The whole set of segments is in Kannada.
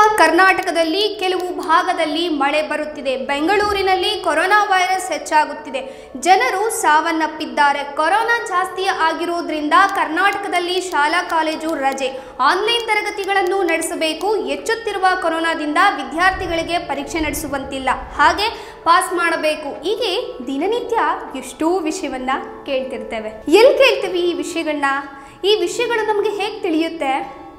ಕರ್ನಾಟಕದಲ್ಲಿ ಕೆಲವು ಭಾಗದಲ್ಲಿ ಮಳೆ ಬರುತ್ತಿದೆ ಬೆಂಗಳೂರಿನಲ್ಲಿ ಕೊರೋನಾ ವೈರಸ್ ಹೆಚ್ಚಾಗುತ್ತಿದೆ ಜನರು ಸಾವನ್ನಪ್ಪಿದ್ದಾರೆ ಕೊರೋನಾ ಜಾಸ್ತಿ ಆಗಿರುವುದರಿಂದ ಕರ್ನಾಟಕದಲ್ಲಿ ಶಾಲಾ ಕಾಲೇಜು ರಜೆ ಆನ್ಲೈನ್ ತರಗತಿಗಳನ್ನು ನಡೆಸಬೇಕು ಹೆಚ್ಚುತ್ತಿರುವ ಕೊರೋನಾದಿಂದ ವಿದ್ಯಾರ್ಥಿಗಳಿಗೆ ಪರೀಕ್ಷೆ ನಡೆಸುವಂತಿಲ್ಲ ಹಾಗೆ ಪಾಸ್ ಮಾಡಬೇಕು ಹೀಗೆ ದಿನನಿತ್ಯ ಎಷ್ಟೋ ವಿಷಯವನ್ನ ಕೇಳ್ತಿರ್ತೇವೆ ಎಲ್ಲಿ ಕೇಳ್ತೀವಿ ಈ ವಿಷಯಗಳನ್ನ ಈ ವಿಷಯಗಳು ನಮಗೆ ಹೇಗೆ ತಿಳಿಯುತ್ತೆ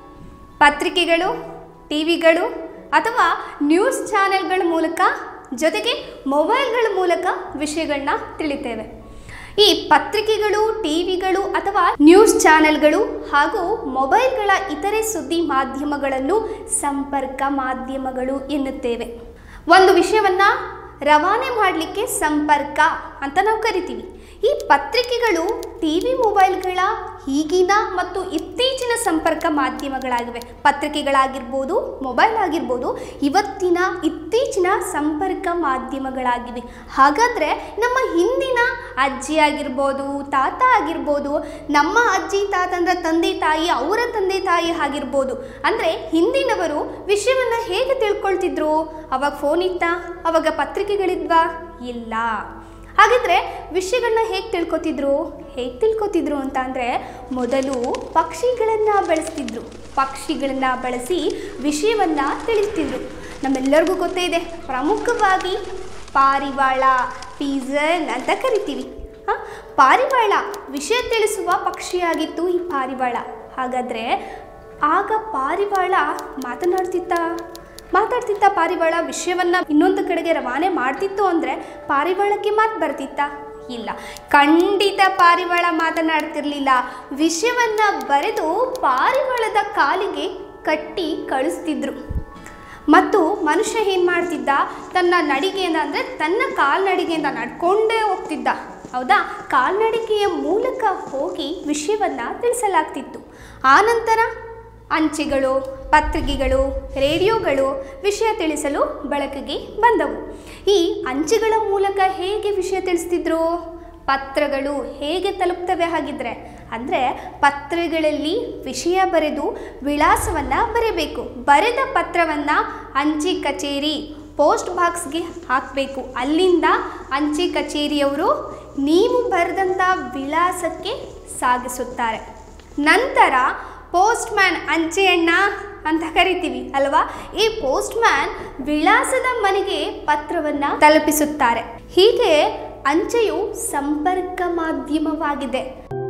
ಪತ್ರಿಕೆಗಳು ಟಿವಿಗಳು ಅಥವಾ ನ್ಯೂಸ್ ಚಾನೆಲ್ಗಳ ಮೂಲಕ ಜೊತೆಗೆ ಮೊಬೈಲ್ಗಳ ಮೂಲಕ ವಿಷಯಗಳನ್ನ ತಿಳಿತೇವೆ ಈ ಪತ್ರಿಕೆಗಳು ಟಿವಿಗಳು ಅಥವಾ ನ್ಯೂಸ್ ಚಾನೆಲ್ಗಳು ಹಾಗೂ ಮೊಬೈಲ್ಗಳ ಇತರೆ ಸುದ್ದಿ ಮಾಧ್ಯಮಗಳನ್ನು ಸಂಪರ್ಕ ಮಾಧ್ಯಮಗಳು ಎನ್ನುತ್ತೇವೆ ಒಂದು ವಿಷಯವನ್ನ ರವಾನೆ ಮಾಡಲಿಕ್ಕೆ ಸಂಪರ್ಕ ಅಂತ ನಾವು ಕರಿತೀವಿ ಈ ಪತ್ರಿಕೆಗಳು ಟಿ ವಿ ಮೊಬೈಲ್ಗಳ ಈಗಿನ ಮತ್ತು ಇತ್ತೀಚಿನ ಸಂಪರ್ಕ ಮಾಧ್ಯಮಗಳಾಗಿವೆ ಪತ್ರಿಕೆಗಳಾಗಿರ್ಬೋದು ಮೊಬೈಲ್ ಆಗಿರ್ಬೋದು ಇವತ್ತಿನ ಇತ್ತೀಚಿನ ಸಂಪರ್ಕ ಮಾಧ್ಯಮಗಳಾಗಿವೆ ಹಾಗಾದರೆ ನಮ್ಮ ಹಿಂದಿನ ಅಜ್ಜಿ ಆಗಿರ್ಬೋದು ತಾತ ಆಗಿರ್ಬೋದು ನಮ್ಮ ಅಜ್ಜಿ ತಾತ ಅಂದರೆ ತಂದೆ ತಾಯಿ ಅವರ ತಂದೆ ತಾಯಿ ಆಗಿರ್ಬೋದು ಅಂದರೆ ಹಿಂದಿನವರು ವಿಷಯವನ್ನು ಹೇಗೆ ತಿಳ್ಕೊಳ್ತಿದ್ರು ಅವಾಗ ಫೋನ್ ಇತ್ತ ಅವಾಗ ಪತ್ರಿಕೆಗಳಿದ್ವಾ ಇಲ್ಲ ಹಾಗಿದ್ರೆ ವಿಷಯಗಳನ್ನ ಹೇಗೆ ತಿಳ್ಕೊತಿದ್ರು ಹೇಗೆ ತಿಳ್ಕೊತಿದ್ರು ಅಂತ ಅಂದರೆ ಮೊದಲು ಪಕ್ಷಿಗಳನ್ನು ಬಳಸ್ತಿದ್ರು ಪಕ್ಷಿಗಳನ್ನು ಬಳಸಿ ವಿಷಯವನ್ನು ತಿಳಿಸ್ತಿದ್ರು ನಮ್ಮೆಲ್ಲರಿಗೂ ಗೊತ್ತೇ ಇದೆ ಪ್ರಮುಖವಾಗಿ ಪಾರಿವಾಳ ಪೀಸನ್ ಅಂತ ಕರಿತೀವಿ ಹಾಂ ಪಾರಿವಾಳ ವಿಷಯ ತಿಳಿಸುವ ಪಕ್ಷಿಯಾಗಿತ್ತು ಈ ಪಾರಿವಾಳ ಹಾಗಾದರೆ ಆಗ ಪಾರಿವಾಳ ಮಾತನಾಡ್ತಿತ್ತ ಮಾತಾಡ್ತಿತ್ತ ಪಾರಿವಾಳ ವಿಷಯವನ್ನ ಇನ್ನೊಂದು ಕಡೆಗೆ ರವಾನೆ ಮಾಡ್ತಿತ್ತು ಅಂದರೆ ಪಾರಿವಾಳಕ್ಕೆ ಮಾತು ಬರ್ತಿತ್ತ ಇಲ್ಲ ಖಂಡಿತ ಪಾರಿವಾಳ ಮಾತನಾಡ್ತಿರ್ಲಿಲ್ಲ ವಿಷಯವನ್ನ ಬರೆದು ಪಾರಿವಾಳದ ಕಾಲಿಗೆ ಕಟ್ಟಿ ಕಳಿಸ್ತಿದ್ರು ಮತ್ತು ಮನುಷ್ಯ ಏನು ಮಾಡ್ತಿದ್ದ ತನ್ನ ನಡಿಗೆಯಿಂದ ಅಂದರೆ ತನ್ನ ಕಾಲ್ನಡಿಗೆಯಿಂದ ನಡ್ಕೊಂಡೇ ಹೋಗ್ತಿದ್ದ ಹೌದಾ ಕಾಲ್ನಡಿಗೆಯ ಮೂಲಕ ಹೋಗಿ ವಿಷಯವನ್ನು ತಿಳಿಸಲಾಗ್ತಿತ್ತು ಆನಂತರ ಅಂಚೆಗಳು ಪತ್ರಿಕೆಗಳು ರೇಡಿಯೋಗಳು ವಿಷಯ ತಿಳಿಸಲು ಬಳಕೆಗೆ ಬಂದವು ಈ ಅಂಚೆಗಳ ಮೂಲಕ ಹೇಗೆ ವಿಷಯ ತಿಳಿಸ್ತಿದ್ರು ಪತ್ರಗಳು ಹೇಗೆ ತಲುಪ್ತವೆ ಹಾಗಿದ್ರೆ ಅಂದರೆ ಪತ್ರಗಳಲ್ಲಿ ವಿಷಯ ಬರೆದು ವಿಳಾಸವನ್ನು ಬರೆಯಬೇಕು ಬರೆದ ಪತ್ರವನ್ನು ಅಂಚೆ ಕಚೇರಿ ಪೋಸ್ಟ್ ಬಾಕ್ಸ್ಗೆ ಹಾಕಬೇಕು ಅಲ್ಲಿಂದ ಅಂಚೆ ಕಚೇರಿಯವರು ನೀವು ಬರೆದಂಥ ವಿಳಾಸಕ್ಕೆ ಸಾಗಿಸುತ್ತಾರೆ ನಂತರ ಪೋಸ್ಟ್ ಮ್ಯಾನ್ ಅಂಚೆಯಣ್ಣ ಅಂತ ಕರಿತೀವಿ ಅಲ್ವಾ ಈ ಪೋಸ್ಟ್ ಮ್ಯಾನ್ ವಿಳಾಸದ ಮನೆಗೆ ಪತ್ರವನ್ನು ತಲುಪಿಸುತ್ತಾರೆ ಹೀಗೆ ಅಂಚೆಯು ಸಂಪರ್ಕ ಮಾಧ್ಯಮವಾಗಿದೆ